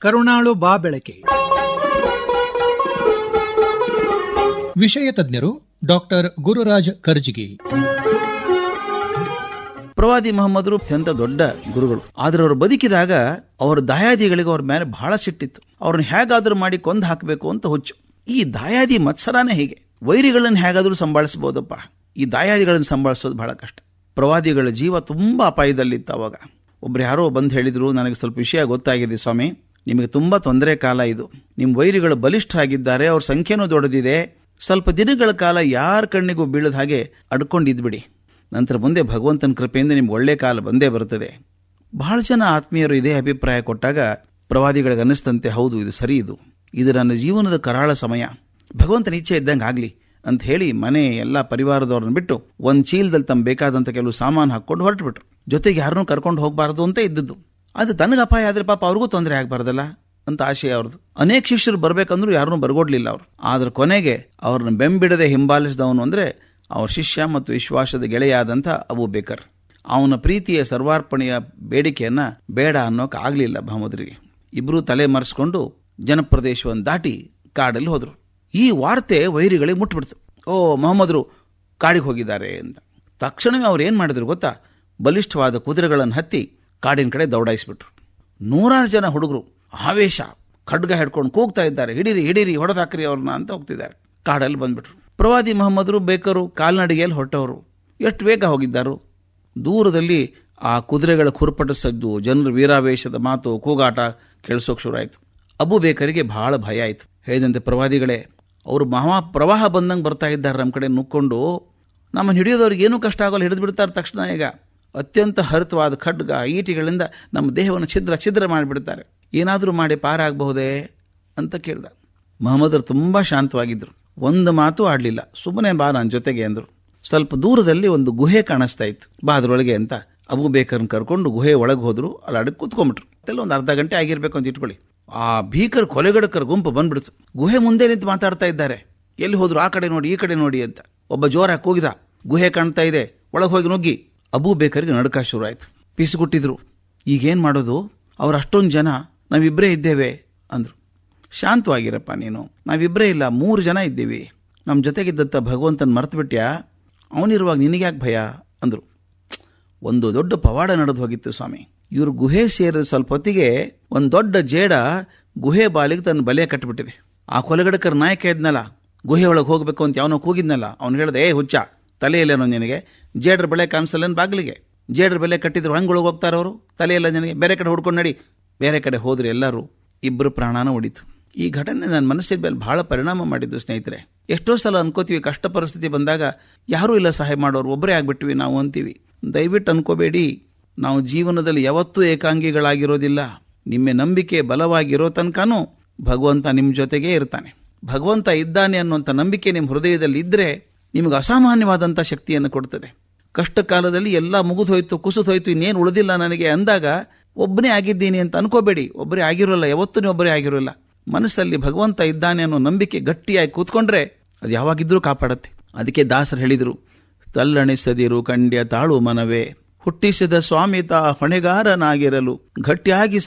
ಕರುಣಾಳು ಬಾ ಬೆಳಕೆ ವಿಷಯ ತಜ್ಞರು ಡಾಕ್ಟರ್ ಗುರುರಾಜ್ ಕರ್ಜಿಗಿ ಪ್ರವಾದಿ ಮೊಹಮ್ಮದರು ಅತ್ಯಂತ ದೊಡ್ಡ ಗುರುಗಳು ಆದ್ರೆ ಅವರು ಬದುಕಿದಾಗ ಅವರ ದಾಯಾದಿಗಳಿಗೆ ಅವ್ರ ಮೇಲೆ ಬಹಳ ಸಿಟ್ಟಿತ್ತು ಅವ್ರನ್ನ ಹೇಗಾದ್ರೂ ಮಾಡಿ ಕೊಂದು ಹಾಕಬೇಕು ಅಂತ ಹುಚ್ಚು ಈ ದಾಯಾದಿ ಮತ್ಸರನೇ ಹೀಗೆ ವೈರಿಗಳನ್ನು ಹೇಗಾದ್ರೂ ಸಂಭಾಳಿಸಬಹುದಪ್ಪ ಈ ದಾಯಾದಿಗಳನ್ನು ಸಂಭಾಳಿಸೋದು ಬಹಳ ಕಷ್ಟ ಪ್ರವಾದಿಗಳ ಜೀವ ತುಂಬಾ ಅಪಾಯದಲ್ಲಿತ್ತು ಅವಾಗ ಒಬ್ರು ಯಾರೋ ಬಂದು ಹೇಳಿದ್ರು ನನಗೆ ಸ್ವಲ್ಪ ವಿಷಯ ಗೊತ್ತಾಗಿದೆ ಸ್ವಾಮಿ ನಿಮಗೆ ತುಂಬಾ ತೊಂದರೆ ಕಾಲ ಇದು ನಿಮ್ಮ ವೈರಿಗಳು ಬಲಿಷ್ಠರಾಗಿದ್ದಾರೆ ಅವ್ರ ಸಂಖ್ಯೆನೂ ದೊಡ್ಡದಿದೆ ಸ್ವಲ್ಪ ದಿನಗಳ ಕಾಲ ಯಾರ ಕಣ್ಣಿಗೂ ಬೀಳದ ಹಾಗೆ ಅಡ್ಕೊಂಡಿದ್ಬಿಡಿ ನಂತರ ಮುಂದೆ ಭಗವಂತನ ಕೃಪೆಯಿಂದ ನಿಮ್ಗೆ ಒಳ್ಳೆ ಕಾಲ ಬಂದೇ ಬರುತ್ತದೆ ಬಹಳ ಜನ ಆತ್ಮೀಯರು ಇದೇ ಅಭಿಪ್ರಾಯ ಕೊಟ್ಟಾಗ ಪ್ರವಾದಿಗಳಿಗೆ ಅನ್ನಿಸ್ತಂತೆ ಹೌದು ಇದು ಸರಿ ಇದು ಇದು ನನ್ನ ಜೀವನದ ಕರಾಳ ಸಮಯ ಭಗವಂತನ ಇಚ್ಛೆ ಇದ್ದಂಗೆ ಆಗಲಿ ಅಂತ ಹೇಳಿ ಮನೆ ಎಲ್ಲ ಪರಿವಾರದವ್ರನ್ನ ಬಿಟ್ಟು ಒಂದು ಚೀಲದಲ್ಲಿ ತಮ್ಮ ಬೇಕಾದಂಥ ಕೆಲವು ಸಾಮಾನು ಹಾಕ್ಕೊಂಡು ಹೊರಟುಬಿಟ್ರು ಜೊತೆಗೆ ಯಾರನ್ನೂ ಕರ್ಕೊಂಡು ಹೋಗಬಾರ್ದು ಅಂತ ಇದ್ದದ್ದು ಅದು ತನಗೆ ಅಪಾಯ ಆದ್ರೆ ಪಾಪ ಅವ್ರಿಗೂ ತೊಂದರೆ ಆಗಬಾರ್ದಲ್ಲ ಅಂತ ಆಶಯ ಅವ್ರದ್ದು ಅನೇಕ ಶಿಷ್ಯರು ಬರ್ಬೇಕಂದ್ರೂ ಯಾರನ್ನೂ ಬರ್ಗೊಡ್ಲಿಲ್ಲ ಅವರು ಆದ್ರೆ ಕೊನೆಗೆ ಅವ್ರನ್ನ ಬೆಂಬಿಡದೆ ಹಿಂಬಾಲಿಸಿದವನು ಅಂದ್ರೆ ಅವ್ರ ಶಿಷ್ಯ ಮತ್ತು ವಿಶ್ವಾಸದ ಗೆಳೆಯಾದಂಥ ಅಬು ಬೇಕರ್ ಅವನ ಪ್ರೀತಿಯ ಸರ್ವಾರ್ಪಣೆಯ ಬೇಡಿಕೆಯನ್ನ ಬೇಡ ಅನ್ನೋಕೆ ಆಗ್ಲಿಲ್ಲ ಮಹಮ್ಮದ್ರಿಗೆ ಇಬ್ರು ತಲೆ ಮರೆಸ್ಕೊಂಡು ಜನಪ್ರದೇಶವನ್ನು ದಾಟಿ ಕಾಡಲ್ಲಿ ಹೋದ್ರು ಈ ವಾರ್ತೆ ವೈರಿಗಳಿಗೆ ಮುಟ್ಬಿಡ್ತು ಓ ಮೊಹಮ್ಮದ್ರು ಕಾಡಿಗೆ ಹೋಗಿದ್ದಾರೆ ಅಂತ ತಕ್ಷಣವೇ ಅವ್ರು ಏನ್ ಮಾಡಿದ್ರು ಗೊತ್ತಾ ಬಲಿಷ್ಠವಾದ ಕುದುರೆಗಳನ್ನು ಹತ್ತಿ ಕಾಡಿನ ಕಡೆ ದೌಡಾಯಿಸ್ಬಿಟ್ರು ನೂರಾರು ಜನ ಹುಡುಗರು ಆವೇಶ ಖಡ್ಗ ಹಿಡ್ಕೊಂಡು ಕೂಗ್ತಾ ಇದ್ದಾರೆ ಹಿಡೀರಿ ಹಿಡೀರಿ ಹೊಡೆದಾಕ್ರಿ ಅವ್ರನ್ನ ಅಂತ ಹೋಗ್ತಿದ್ದಾರೆ ಕಾಡಲ್ಲಿ ಬಂದ್ಬಿಟ್ರು ಪ್ರವಾದಿ ಮೊಹಮ್ಮದ್ರು ಬೇಕರು ಕಾಲ್ನಡಿಗೆಯಲ್ಲಿ ಹೊರಟವರು ಎಷ್ಟು ಬೇಗ ಹೋಗಿದ್ದಾರು ದೂರದಲ್ಲಿ ಆ ಕುದುರೆಗಳ ಕುರುಪಟ ಸದ್ದು ಜನರ ವೀರಾವೇಶದ ಮಾತು ಕೂಗಾಟ ಕೇಳಿಸೋಕೆ ಶುರುವಾಯಿತು ಅಬು ಬೇಕರಿಗೆ ಬಹಳ ಭಯ ಆಯಿತು ಹೇಳಿದಂತೆ ಪ್ರವಾದಿಗಳೇ ಅವರು ಮಹಾ ಪ್ರವಾಹ ಬಂದಂಗೆ ಬರ್ತಾ ಇದ್ದಾರೆ ನಮ್ಮ ಕಡೆ ನುಕ್ಕೊಂಡು ನಮ್ಮನ್ನು ಹಿಡಿಯೋದವ್ರಿಗೆ ಏನೂ ಕಷ್ಟ ಆಗೋಲ್ಲ ಹಿಡಿದು ಬಿಡ್ತಾರೆ ತಕ್ಷಣ ಈಗ ಅತ್ಯಂತ ಹರಿತವಾದ ಖಡ್ಗ ಈಟಿಗಳಿಂದ ನಮ್ಮ ದೇಹವನ್ನು ಛಿದ್ರ ಛಿದ್ರ ಮಾಡಿಬಿಡ್ತಾರೆ ಏನಾದರೂ ಮಾಡಿ ಪಾರಾಗಬಹುದೇ ಅಂತ ಕೇಳ್ದ ಮಹಮ್ಮದರು ತುಂಬ ಶಾಂತವಾಗಿದ್ದರು ಒಂದು ಮಾತು ಆಡಲಿಲ್ಲ ಸುಮ್ಮನೆ ಬಾ ನನ್ನ ಜೊತೆಗೆ ಅಂದರು ಸ್ವಲ್ಪ ದೂರದಲ್ಲಿ ಒಂದು ಗುಹೆ ಕಾಣಿಸ್ತಾ ಇತ್ತು ಬಾ ಅದ್ರೊಳಗೆ ಅಂತ ಅಬು ಬೇಕರ್ನ ಕರ್ಕೊಂಡು ಗುಹೆ ಒಳಗೆ ಹೋದ್ರು ಅಲ್ಲಿ ಅಡಕ್ಕೆ ಕೂತ್ಕೊಂಡ್ಬಿಟ್ರು ಅದೆಲ್ಲ ಒಂದು ಅರ್ಧ ಗಂಟೆ ಆಗಿರ್ಬೇಕು ಅಂತ ಇಟ್ಕೊಳ್ಳಿ ಆ ಭೀಕರ ಕೊಲೆಗಡಕರ ಗುಂಪು ಬಂದ್ಬಿಡ್ತು ಗುಹೆ ಮುಂದೆ ನಿಂತು ಮಾತಾಡ್ತಾ ಇದ್ದಾರೆ ಎಲ್ಲಿ ಹೋದ್ರು ಆ ಕಡೆ ನೋಡಿ ಈ ಕಡೆ ನೋಡಿ ಅಂತ ಒಬ್ಬ ಜೋರಾಗಿ ಕೂಗಿದ ಗುಹೆ ಕಾಣ್ತಾ ಇದೆ ಒಳಗೆ ಹೋಗಿ ನುಗ್ಗಿ ಅಬೂ ಬೇಕರಿಗೆ ನಡುಕ ಶುರು ಆಯ್ತು ಪಿಸುಗುಟ್ಟಿದ್ರು ಈಗೇನ್ ಮಾಡೋದು ಅವ್ರು ಅಷ್ಟೊಂದು ಜನ ನಾವಿಬ್ಬರೇ ಇದ್ದೇವೆ ಅಂದ್ರು ಶಾಂತವಾಗಿರಪ್ಪ ನೀನು ನಾವಿಬ್ಬರೇ ಇಲ್ಲ ಮೂರು ಜನ ಇದ್ದೀವಿ ನಮ್ಮ ಜೊತೆಗಿದ್ದಂಥ ಭಗವಂತನ ಮರ್ತು ಬಿಟ್ಯಾ ಅವನಿರುವಾಗ ನಿನಗ್ಯಾಕೆ ಭಯ ಅಂದ್ರು ಒಂದು ದೊಡ್ಡ ಪವಾಡ ನಡೆದು ಹೋಗಿತ್ತು ಸ್ವಾಮಿ ಇವರು ಗುಹೆ ಸೇರಿದ ಸ್ವಲ್ಪ ಹೊತ್ತಿಗೆ ಒಂದು ದೊಡ್ಡ ಜೇಡ ಗುಹೆ ಬಾಲಿಗೆ ತನ್ನ ಬಲೆ ಕಟ್ಟಿಬಿಟ್ಟಿದೆ ಆ ಕೊಲೆಗಡಕರ ನಾಯಕ ಇದ್ನಲ್ಲ ಗುಹೆ ಒಳಗೆ ಹೋಗ್ಬೇಕು ಅಂತ ಅವನು ಕೂಗಿದ್ನಲ್ಲ ಅವ್ನು ಹೇಳ್ದೆ ಏ ಹುಚ್ಚ ತಲೆಯಲ್ಲೇನೋ ನಿನಗೆ ಜೇಡ್ರ ಬೆಳೆ ಕಾಣಿಸಲ್ಲೇನು ಬಾಗಿಲಿಗೆ ಜೇಡ್ರ ಬೆಲೆ ಕಟ್ಟಿದ್ರು ಹಂಗೊಳಗೆ ಹೋಗ್ತಾರ ಅವರು ತಲೆಯಲ್ಲ ನಿನಗೆ ಬೇರೆ ಕಡೆ ಹುಡ್ಕೊಂಡು ನಡಿ ಬೇರೆ ಕಡೆ ಹೋದ್ರು ಎಲ್ಲರೂ ಇಬ್ಬರು ಪ್ರಾಣನ ಉಳಿತು ಈ ಘಟನೆ ನನ್ನ ಮನಸ್ಸಿನ ಮೇಲೆ ಬಹಳ ಪರಿಣಾಮ ಮಾಡಿದ್ದು ಸ್ನೇಹಿತರೆ ಎಷ್ಟೋ ಸಲ ಅನ್ಕೋತೀವಿ ಕಷ್ಟ ಪರಿಸ್ಥಿತಿ ಬಂದಾಗ ಯಾರೂ ಇಲ್ಲ ಸಹಾಯ ಮಾಡೋರು ಒಬ್ಬರೇ ಆಗ್ಬಿಟ್ವಿ ನಾವು ಅಂತೀವಿ ದಯವಿಟ್ಟು ಅನ್ಕೋಬೇಡಿ ನಾವು ಜೀವನದಲ್ಲಿ ಯಾವತ್ತೂ ಏಕಾಂಗಿಗಳಾಗಿರೋದಿಲ್ಲ ನಿಮ್ಮ ನಂಬಿಕೆ ಬಲವಾಗಿರೋ ತನಕನೂ ಭಗವಂತ ನಿಮ್ಮ ಜೊತೆಗೇ ಇರ್ತಾನೆ ಭಗವಂತ ಇದ್ದಾನೆ ಅನ್ನುವಂಥ ನಂಬಿಕೆ ನಿಮ್ಮ ಹೃದಯದಲ್ಲಿ ಇದ್ದರೆ ನಿಮಗೆ ಅಸಾಮಾನ್ಯವಾದಂಥ ಶಕ್ತಿಯನ್ನು ಕೊಡ್ತದೆ ಕಷ್ಟ ಕಾಲದಲ್ಲಿ ಎಲ್ಲ ಮುಗಿದು ಹೋಯ್ತು ಕುಸಿದು ಹೋಯ್ತು ಇನ್ನೇನು ಉಳಿದಿಲ್ಲ ನನಗೆ ಅಂದಾಗ ಒಬ್ಬನೇ ಆಗಿದ್ದೀನಿ ಅಂತ ಅನ್ಕೋಬೇಡಿ ಒಬ್ಬರೇ ಆಗಿರೋಲ್ಲ ಯಾವತ್ತೂ ನೀವು ಒಬ್ಬರೇ ಆಗಿರೋಲ್ಲ ಮನಸ್ಸಲ್ಲಿ ಭಗವಂತ ಇದ್ದಾನೆ ಅನ್ನೋ ನಂಬಿಕೆ ಗಟ್ಟಿಯಾಗಿ ಕೂತ್ಕೊಂಡ್ರೆ ಅದು ಯಾವಾಗಿದ್ರೂ ಕಾಪಾಡತ್ತೆ ಅದಕ್ಕೆ ದಾಸರು ಹೇಳಿದರು ತಲ್ಲಣಿಸದಿರು ಕಂಡ್ಯ ತಾಳು ಮನವೇ ಹುಟ್ಟಿಸಿದ ಸ್ವಾಮಿತ ಹೊಣೆಗಾರನಾಗಿರಲು ಗಟ್ಟಿಯಾಗಿ